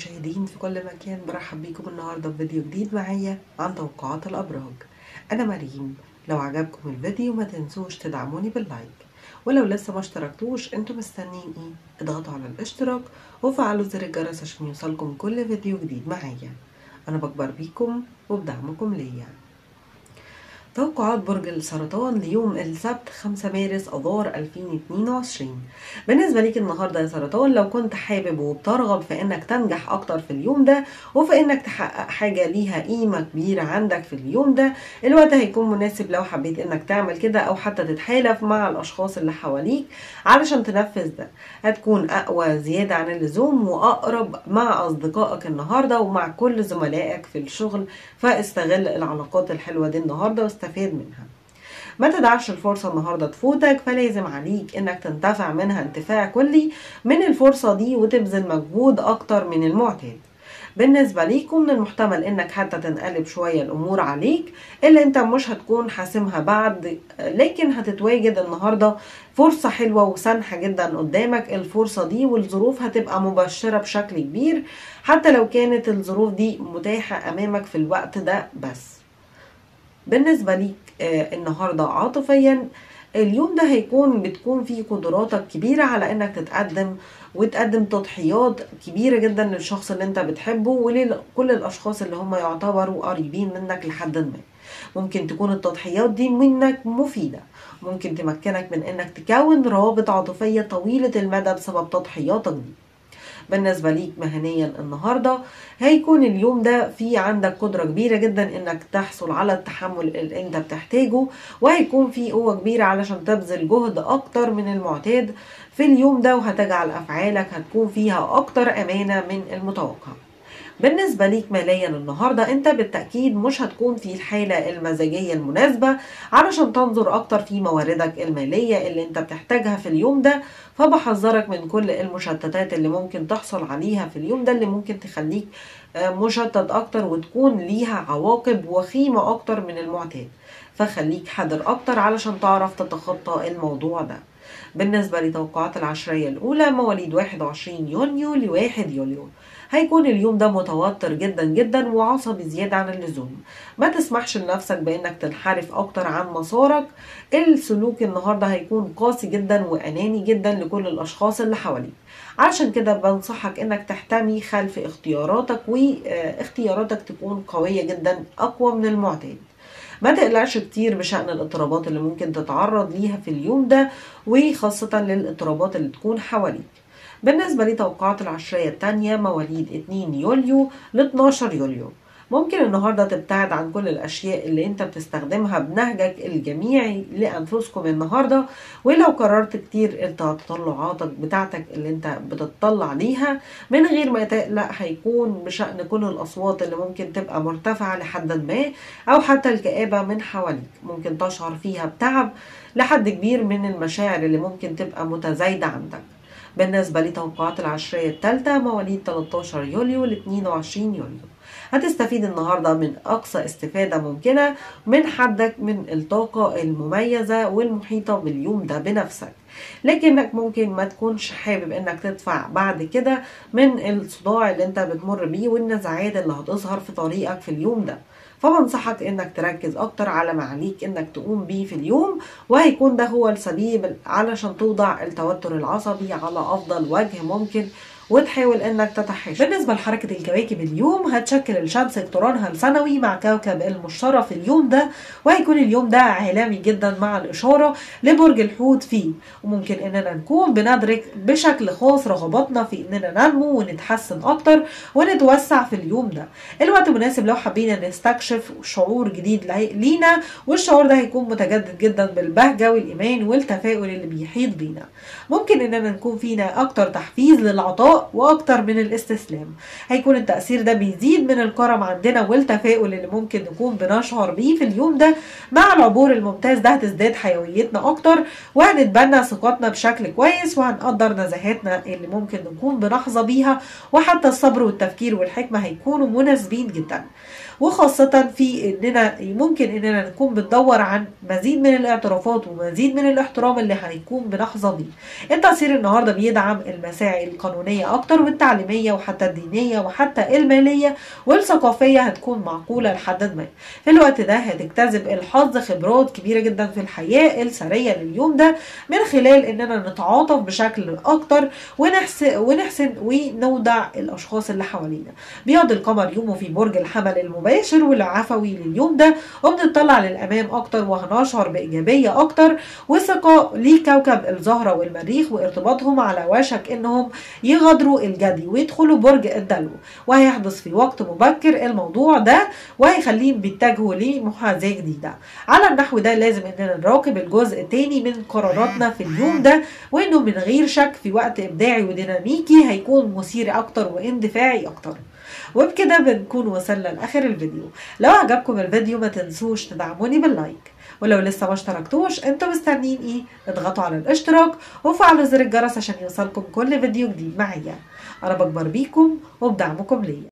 المشاهدين في كل مكان برحب بيكم النهارده في فيديو جديد معايا عن توقعات الابراج انا مريم لو عجبكم الفيديو ما تنسوش تدعموني باللايك ولو لسه ما اشتركتوش انتوا مستنيين ايه اضغطوا على الاشتراك وفعلوا زر الجرس عشان يوصلكم كل فيديو جديد معايا انا بكبر بيكم وبدعمكم ليا توقعات برج السرطان ليوم السبت 5 مارس اذار 2022 بالنسبه ليك النهارده يا سرطان لو كنت حابب وبترغب في انك تنجح اكتر في اليوم ده وفي انك تحقق حاجه ليها قيمه كبيره عندك في اليوم ده الوقت هيكون مناسب لو حبيت انك تعمل كده او حتى تتحالف مع الاشخاص اللي حواليك علشان تنفذ ده هتكون اقوى زياده عن اللزوم واقرب مع اصدقائك النهارده ومع كل زملائك في الشغل فاستغل العلاقات الحلوه دي النهارده واستفاد منها ما تدعش الفرصة النهاردة تفوتك فلازم عليك انك تنتفع منها انتفاع كلي من الفرصة دي وتبذل مجهود اكتر من المعتاد بالنسبة ليكم من المحتمل انك حتى تنقلب شوية الامور عليك اللي انت مش هتكون حاسمها بعد لكن هتتواجد النهاردة فرصة حلوة وسانحة جدا قدامك الفرصة دي والظروف هتبقى مبشرة بشكل كبير حتى لو كانت الظروف دي متاحة امامك في الوقت ده بس بالنسبة ليك آه النهاردة عاطفيا اليوم ده هيكون بتكون فيه قدراتك كبيرة على انك تتقدم وتقدم تضحيات كبيرة جدا للشخص اللي انت بتحبه ولكل الاشخاص اللي هم يعتبروا قريبين منك لحد ما ممكن تكون التضحيات دي منك مفيدة ممكن تمكنك من انك تكون روابط عاطفية طويلة المدى بسبب تضحياتك دي بالنسبة ليك مهنيا النهاردة هيكون اليوم ده في عندك قدرة كبيرة جدا انك تحصل على التحمل اللي انت بتحتاجه وهيكون في قوة كبيرة علشان تبذل جهد اكتر من المعتاد في اليوم ده وهتجعل افعالك هتكون فيها اكتر امانة من المتوقع بالنسبة ليك ماليا النهاردة انت بالتأكيد مش هتكون في الحالة المزاجية المناسبة علشان تنظر اكتر في مواردك المالية اللي انت بتحتاجها في اليوم ده فبحذرك من كل المشتتات اللي ممكن تحصل عليها في اليوم ده اللي ممكن تخليك مشتت اكتر وتكون ليها عواقب وخيمة اكتر من المعتاد فخليك حذر اكتر علشان تعرف تتخطى الموضوع ده بالنسبة لتوقعات العشرية الأولى مواليد 21 يونيو لواحد يوليو هيكون اليوم ده متوتر جدا جدا وعصبي زيادة عن اللزوم ما تسمحش لنفسك بانك تنحرف اكتر عن مسارك السلوك النهاردة هيكون قاسي جدا واناني جدا لكل الاشخاص اللي حواليك علشان كده بنصحك انك تحتمي خلف اختياراتك واختياراتك تكون قوية جدا اقوى من المعتاد ما تقلقش كتير بشأن الاضطرابات اللي ممكن تتعرض ليها في اليوم ده وخاصة للاضطرابات اللي تكون حواليك بالنسبة لتوقعات العشرية التانية مواليد 2 يوليو ل 12 يوليو ممكن النهاردة تبتعد عن كل الأشياء اللي أنت بتستخدمها بنهجك الجميعي لأنفسكم النهاردة ولو قررت كتير التطلعاتك بتاعتك اللي أنت بتطلع ليها من غير ما تقلق هيكون بشأن كل الأصوات اللي ممكن تبقى مرتفعة لحد ما أو حتى الكآبة من حواليك ممكن تشعر فيها بتعب لحد كبير من المشاعر اللي ممكن تبقى متزايدة عندك بالنسبة لتوقعات العشرية الثالثة مواليد 13 يوليو ل 22 يوليو هتستفيد النهاردة من أقصى استفادة ممكنة من حدك من الطاقة المميزة والمحيطة باليوم ده بنفسك لكنك ممكن ما تكونش حابب انك تدفع بعد كده من الصداع اللي انت بتمر بيه والنزعات اللي هتظهر في طريقك في اليوم ده فبنصحك انك تركز اكتر على ما عليك انك تقوم بيه في اليوم وهيكون ده هو السبيل علشان توضع التوتر العصبي على افضل وجه ممكن وتحاول انك تتحاشى بالنسبة لحركة الكواكب اليوم هتشكل الشمس اقترانها السنوي مع كوكب المشتري في اليوم ده وهيكون اليوم ده عالمي جدا مع الاشارة لبرج الحوت فيه وممكن اننا نكون بندرك بشكل خاص رغباتنا في اننا ننمو ونتحسن اكتر ونتوسع في اليوم ده الوقت مناسب لو حبينا نستكشف شعور جديد لينا والشعور ده هيكون متجدد جدا بالبهجة والايمان والتفاؤل اللي بيحيط بينا ممكن اننا نكون فينا اكتر تحفيز للعطاء واكتر من الاستسلام هيكون التأثير ده بيزيد من الكرم عندنا والتفاؤل اللي ممكن نكون بنشعر بيه في اليوم ده مع العبور الممتاز ده هتزداد حيويتنا اكتر وهنتبنى ثقتنا بشكل كويس وهنقدر نزاهاتنا اللي ممكن نكون بنحظى بيها وحتى الصبر والتفكير والحكمة هيكونوا مناسبين جدا وخاصة في اننا ممكن اننا نكون بندور عن مزيد من الاعترافات ومزيد من الاحترام اللي هيكون بنحظى بيه التأثير النهاردة بيدعم المساعي القانونية العلمية أكتر والتعليمية وحتى الدينية وحتى المالية والثقافية هتكون معقولة لحد ما في الوقت ده هتجتذب الحظ خبرات كبيرة جدا في الحياة السرية لليوم ده من خلال إننا نتعاطف بشكل أكتر ونحسن, ونحسن ونودع الأشخاص اللي حوالينا بيقعد القمر يومه في برج الحمل المباشر والعفوي لليوم ده وبنطلع للأمام أكتر وهنشعر بإيجابية أكتر وثقة لكوكب الزهرة والمريخ وارتباطهم على وشك إنهم يغادروا الجدي ويدخلوا برج الدلو وهيحدث في وقت مبكر الموضوع ده وهيخليهم بيتجهوا لمحاذاة جديدة على النحو ده لازم إننا نراقب الجزء التاني من قراراتنا في اليوم ده وإنه من غير شك في وقت إبداعي وديناميكي هيكون مثير أكتر واندفاعي أكتر وبكده بنكون وصلنا لاخر الفيديو لو عجبكم الفيديو ما تنسوش تدعموني باللايك ولو لسه ما اشتركتوش انتوا مستنيين ايه اضغطوا على الاشتراك وفعلوا زر الجرس عشان يوصلكم كل فيديو جديد معايا انا بكبر بيكم وبدعمكم ليا